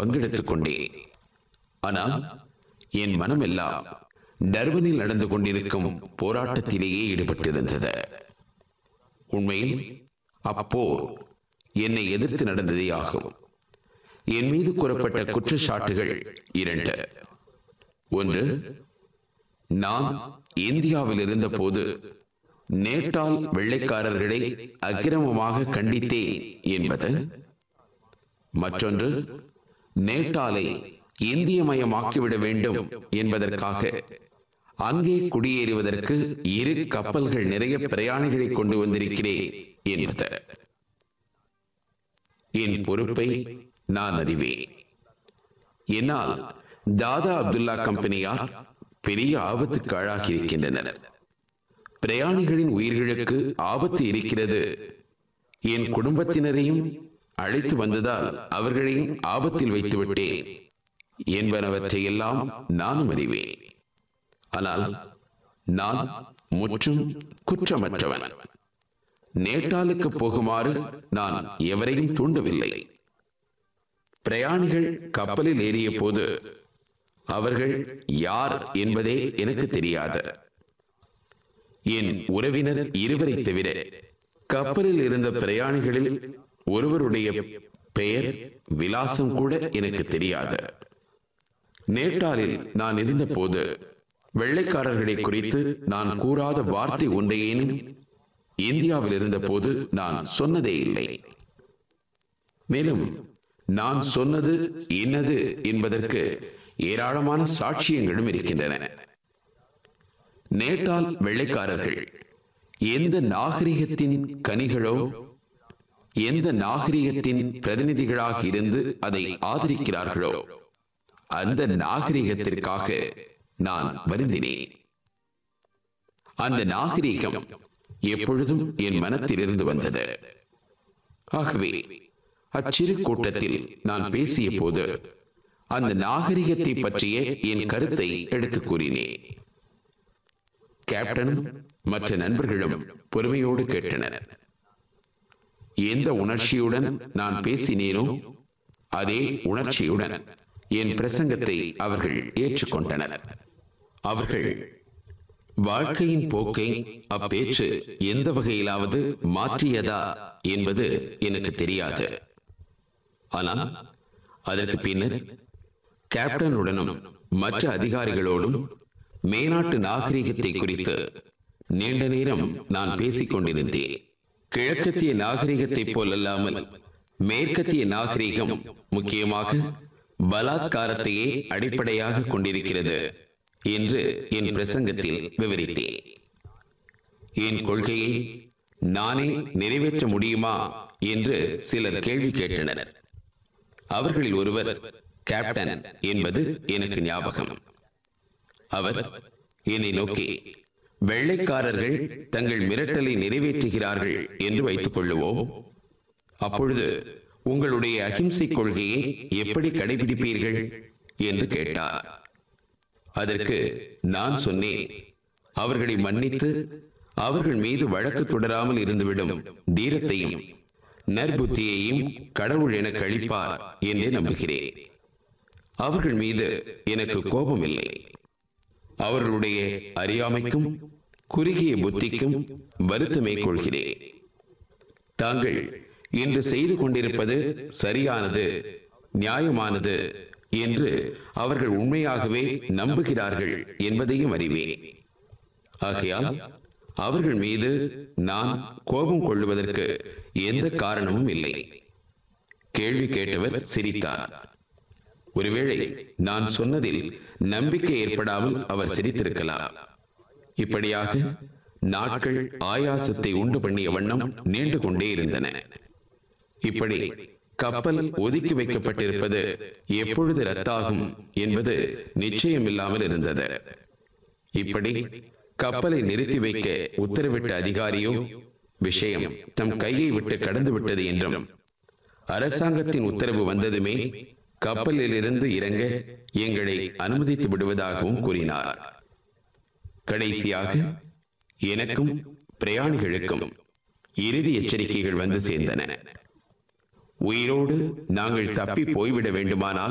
பங்கெடுத்துக் கொண்டேன் ஆனால் என் மனம் எல்லாம் டர்பனில் நடந்து கொண்டிருக்கும் போராட்டத்திலேயே ஈடுபட்டிருந்தது உண்மையில் அப்போர் என்னை எதிர்த்து நடந்ததே ஆகும் என் மீது கூறப்பட்ட குற்றச்சாட்டுகள் இரண்டு ஒன்று நான் இந்தியாவில் இருந்தபோது நேட்டால் வெள்ளைக்காரர்களை அக்கிரமமாக கண்டித்தேன் என்பது மற்றொன்று நேட்டாலை இந்தியமயமாக்கிவிட வேண்டும் என்பதற்காக அங்கே குடியேறுவதற்கு இரு கப்பல்கள் நிறைய பிரயாணிகளை கொண்டு வந்திருக்கிறேன் என்பது என் பொறுப்பை நான் அறிவேன் என்னால் தாதா அப்துல்லா கம்பெனியார் பெரிய ஆபத்துக்கு ஆளாகி இருக்கின்றனர் பிரயாணிகளின் உயிர்களுக்கு ஆபத்து இருக்கிறது என் குடும்பத்தினரையும் அழைத்து வந்ததால் அவர்களையும் ஆபத்தில் வைத்து விட்டேன் என்பனவற்றையெல்லாம் நானும் அறிவேன் ஆனால் நான் முற்றும் குற்றமற்றவன் நேட்டாலுக்கு போகுமாறு நான் எவரையும் தூண்டவில்லை பிரயாணிகள் கப்பலில் ஏறிய போது அவர்கள் யார் என்பதே எனக்கு தெரியாது என் உறவினர் இருவரை தவிர கப்பலில் இருந்த பிரயாணிகளில் ஒருவருடைய பெயர் விலாசம் கூட எனக்கு தெரியாது நேட்டாலில் நான் இருந்தபோது வெள்ளைக்காரர்களை குறித்து நான் கூறாத வார்த்தை ஒன்றையேனும் இந்தியாவில் இருந்தபோது நான் சொன்னதே இல்லை மேலும் நான் சொன்னது என்னது என்பதற்கு ஏராளமான சாட்சியங்களும் இருக்கின்றன நேட்டால் வெள்ளைக்காரர்கள் எந்த நாகரிகத்தின் கனிகளோ எந்த நாகரிகத்தின் பிரதிநிதிகளாக இருந்து அதை ஆதரிக்கிறார்களோ அந்த நாகரிகத்திற்காக நான் வருந்தினேன் அந்த நாகரிகம் எப்பொழுதும் என் மனத்திலிருந்து வந்தது ஆகவே அச்சிறு கூட்டத்தில் நான் பேசிய போது அந்த நாகரிகத்தை பற்றிய என் கருத்தை எடுத்துக் கூறினேன் கேப்டனும் மற்ற நண்பர்களும் பொறுமையோடு கேட்டனர் எந்த உணர்ச்சியுடன் நான் பேசினேனோ அதே உணர்ச்சியுடன் என் பிரசங்கத்தை அவர்கள் ஏற்றுக்கொண்டனர் அவர்கள் வாழ்க்கையின் போக்கை அப்பேச்சு எந்த வகையிலாவது மாற்றியதா என்பது எனக்கு தெரியாது ஆனால் அதற்கு பின்னர் கேப்டனுடனும் மற்ற அதிகாரிகளோடும் மேனாட்டு நாகரிகத்தை குறித்து நீண்ட நேரம் நான் பேசிக் கொண்டிருந்தேன் கிழக்கத்திய நாகரிகத்தைப் போலல்லாமல் மேற்கத்திய நாகரிகம் முக்கியமாக பலாத்காரத்தையே அடிப்படையாக கொண்டிருக்கிறது என்று என் பிரசங்கத்தில் விவரித்தேன் என் கொள்கையை நானே நிறைவேற்ற முடியுமா என்று சிலர் கேள்வி கேட்டனர் அவர்களில் ஒருவர் கேப்டன் என்பது எனக்கு ஞாபகம் அவர் என்னை நோக்கி வெள்ளைக்காரர்கள் தங்கள் மிரட்டலை நிறைவேற்றுகிறார்கள் என்று வைத்துக் கொள்ளுவோம் அப்பொழுது உங்களுடைய அகிம்சை கொள்கையை எப்படி கடைபிடிப்பீர்கள் என்று கேட்டார் அதற்கு நான் சொன்னேன் அவர்களை மன்னித்து அவர்கள் மீது வழக்கு தொடராமல் இருந்துவிடும் தீரத்தையும் நற்புத்தியையும் கடவுள் எனக்கு அளிப்பார் என்றே நம்புகிறேன் அவர்கள் மீது எனக்கு கோபம் இல்லை அவர்களுடைய அறியாமைக்கும் குறுகிய புத்திக்கும் வருத்தமே கொள்கிறேன் தாங்கள் இன்று செய்து கொண்டிருப்பது சரியானது நியாயமானது என்று அவர்கள் உண்மையாகவே நம்புகிறார்கள் என்பதையும் அறிவேன் ஆகையால் அவர்கள் மீது நான் கோபம் கொள்ளுவதற்கு எந்த காரணமும் இல்லை கேள்வி கேட்டவர் சிரித்தார் ஒருவேளை நான் சொன்னதில் நம்பிக்கை ஏற்படாமல் அவர் சிரித்திருக்கலாம் இப்படியாக நாட்கள் ஆயாசத்தை உண்டு பண்ணிய வண்ணம் நீண்டு கொண்டே இருந்தன இப்படி கப்பல் ஒதுக்கி வைக்கப்பட்டிருப்பது எப்பொழுது ரத்தாகும் என்பது நிச்சயமில்லாமல் இருந்தது இப்படி கப்பலை நிறுத்தி வைக்க உத்தரவிட்ட அதிகாரியோ விஷயம் தம் கையை விட்டு கடந்து விட்டது என்றும் அரசாங்கத்தின் உத்தரவு வந்ததுமே கப்பலில் இருந்து இறங்க எங்களை அனுமதித்து விடுவதாகவும் கூறினார் கடைசியாக எனக்கும் பிரயாணிகளுக்கும் இறுதி எச்சரிக்கைகள் வந்து சேர்ந்தன உயிரோடு நாங்கள் தப்பி போய்விட வேண்டுமானால்